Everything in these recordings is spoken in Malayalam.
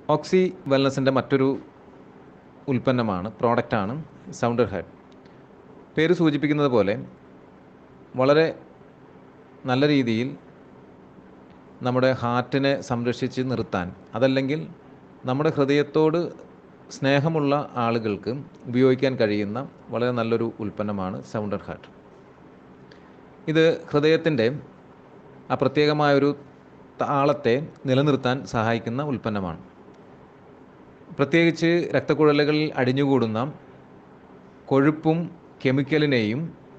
ഓക്സി വെൽനസിൻ്റെ മറ്റൊരു ഉൽപ്പന്നമാണ് പ്രോഡക്റ്റാണ് സൗണ്ടർ ഹെഡ് പേര് സൂചിപ്പിക്കുന്നത് പോലെ വളരെ നല്ല രീതിയിൽ നമ്മുടെ ഹാർട്ടിനെ സംരക്ഷിച്ച് നിർത്താൻ അതല്ലെങ്കിൽ നമ്മുടെ ഹൃദയത്തോട് സ്നേഹമുള്ള ആളുകൾക്ക് ഉപയോഗിക്കാൻ കഴിയുന്ന വളരെ നല്ലൊരു ഉൽപ്പന്നമാണ് സൗണ്ടർ ഹാർട്ട് ഇത് ഹൃദയത്തിൻ്റെ ആ പ്രത്യേകമായൊരു താളത്തെ നിലനിർത്താൻ സഹായിക്കുന്ന ഉൽപ്പന്നമാണ് പ്രത്യേകിച്ച് രക്തക്കുഴലുകളിൽ അടിഞ്ഞുകൂടുന്ന കൊഴുപ്പും കെമിക്കലിനെയും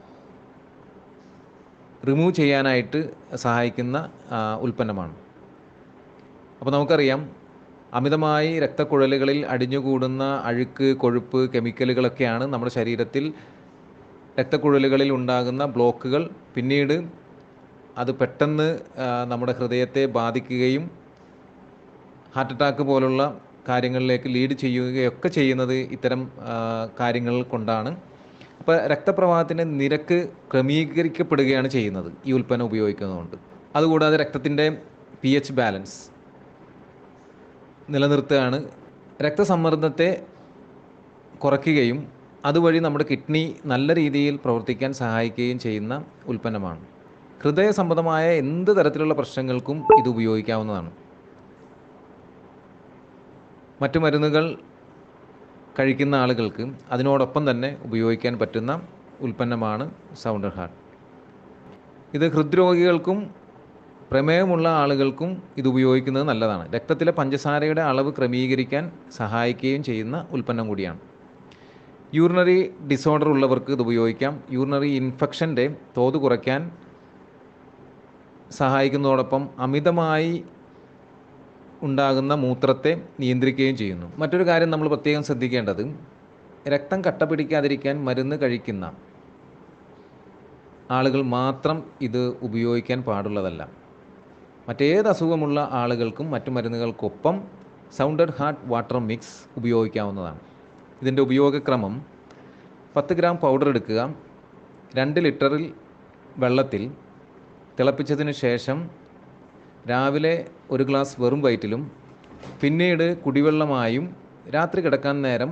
റിമൂവ് ചെയ്യാനായിട്ട് സഹായിക്കുന്ന ആ, ഉൽപ്പന്നമാണ് അപ്പോൾ നമുക്കറിയാം അമിതമായി രക്തക്കുഴലുകളിൽ അടിഞ്ഞുകൂടുന്ന അഴുക്ക് കൊഴുപ്പ് കെമിക്കലുകളൊക്കെയാണ് നമ്മുടെ ശരീരത്തിൽ രക്തക്കുഴലുകളിൽ ഉണ്ടാകുന്ന ബ്ലോക്കുകൾ പിന്നീട് അത് പെട്ടെന്ന് ആ, നമ്മുടെ ഹൃദയത്തെ ബാധിക്കുകയും ഹാർട്ട് അറ്റാക്ക് പോലുള്ള കാര്യങ്ങളിലേക്ക് ലീഡ് ചെയ്യുകയൊക്കെ ചെയ്യുന്നത് ഇത്തരം ആ, കാര്യങ്ങൾ കൊണ്ടാണ് അപ്പോൾ രക്തപ്രവാഹത്തിൻ്റെ നിരക്ക് ക്രമീകരിക്കപ്പെടുകയാണ് ചെയ്യുന്നത് ഈ ഉൽപ്പന്നം ഉപയോഗിക്കുന്നതുകൊണ്ട് അതുകൂടാതെ രക്തത്തിൻ്റെ പി എച്ച് ബാലൻസ് നിലനിർത്തുകയാണ് രക്തസമ്മർദ്ദത്തെ കുറയ്ക്കുകയും അതുവഴി നമ്മുടെ കിഡ്നി നല്ല രീതിയിൽ പ്രവർത്തിക്കാൻ സഹായിക്കുകയും ചെയ്യുന്ന ഉൽപ്പന്നമാണ് ഹൃദയ സംബന്ധമായ എന്ത് തരത്തിലുള്ള പ്രശ്നങ്ങൾക്കും ഇത് ഉപയോഗിക്കാവുന്നതാണ് മറ്റു മരുന്നുകൾ കഴിക്കുന്ന ആളുകൾക്ക് അതിനോടൊപ്പം തന്നെ ഉപയോഗിക്കാൻ പറ്റുന്ന ഉൽപ്പന്നമാണ് സൗണ്ടർ ഹാർട്ട് ഇത് ഹൃദ്രോഗികൾക്കും പ്രമേഹമുള്ള ആളുകൾക്കും ഇത് ഉപയോഗിക്കുന്നത് നല്ലതാണ് രക്തത്തിലെ പഞ്ചസാരയുടെ അളവ് ക്രമീകരിക്കാൻ സഹായിക്കുകയും ചെയ്യുന്ന ഉൽപ്പന്നം കൂടിയാണ് യൂറിനറി ഡിസോർഡർ ഉള്ളവർക്ക് ഇത് ഉപയോഗിക്കാം യൂറിനറി ഇൻഫെക്ഷൻ്റെ തോത് കുറയ്ക്കാൻ സഹായിക്കുന്നതോടൊപ്പം അമിതമായി ഉണ്ടാകുന്ന മൂത്രത്തെ നിയന്ത്രിക്കുകയും ചെയ്യുന്നു മറ്റൊരു കാര്യം നമ്മൾ പ്രത്യേകം ശ്രദ്ധിക്കേണ്ടത് രക്തം കട്ട പിടിക്കാതിരിക്കാൻ മരുന്ന് കഴിക്കുന്ന ആളുകൾ മാത്രം ഇത് ഉപയോഗിക്കാൻ പാടുള്ളതല്ല മറ്റേത് അസുഖമുള്ള ആളുകൾക്കും മറ്റു മരുന്നുകൾക്കൊപ്പം സൗണ്ടഡ് ഹാർട്ട് വാട്ടർ മിക്സ് ഉപയോഗിക്കാവുന്നതാണ് ഇതിൻ്റെ ഉപയോഗക്രമം പത്ത് ഗ്രാം പൗഡർ എടുക്കുക രണ്ട് ലിറ്ററിൽ വെള്ളത്തിൽ തിളപ്പിച്ചതിന് ശേഷം രാവിലെ ഒരു ഗ്ലാസ് വെറും വയറ്റിലും പിന്നീട് കുടിവെള്ളമായും രാത്രി കിടക്കാൻ നേരം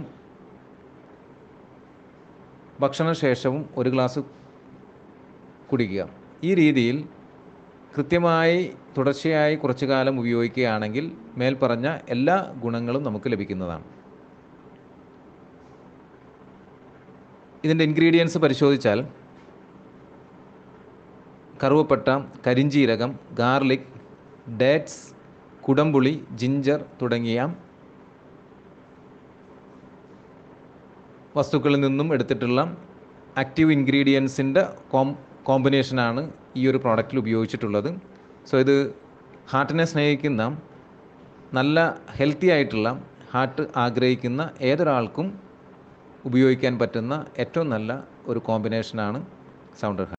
ഭക്ഷണശേഷവും ഒരു ഗ്ലാസ് കുടിക്കുക ഈ രീതിയിൽ കൃത്യമായി തുടർച്ചയായി കുറച്ചു കാലം ഉപയോഗിക്കുകയാണെങ്കിൽ മേൽപ്പറഞ്ഞ എല്ലാ ഗുണങ്ങളും നമുക്ക് ലഭിക്കുന്നതാണ് ഇതിൻ്റെ ഇൻഗ്രീഡിയൻസ് പരിശോധിച്ചാൽ കറുവപ്പട്ട കരിഞ്ചീരകം ഗാർലിക് ഡേറ്റ്സ് കുടംപുളി ജിഞ്ചർ തുടങ്ങിയ വസ്തുക്കളിൽ നിന്നും എടുത്തിട്ടുള്ള ആക്റ്റീവ് ഇൻഗ്രീഡിയൻസിൻ്റെ കോം കോമ്പിനേഷനാണ് ഈ ഒരു പ്രോഡക്റ്റിൽ ഉപയോഗിച്ചിട്ടുള്ളത് സോ ഇത് ഹാർട്ടിനെ സ്നേഹിക്കുന്ന നല്ല ഹെൽത്തി ആയിട്ടുള്ള ഹാർട്ട് ആഗ്രഹിക്കുന്ന ഏതൊരാൾക്കും ഉപയോഗിക്കാൻ പറ്റുന്ന ഏറ്റവും നല്ല ഒരു കോമ്പിനേഷനാണ് സൗണ്ടർ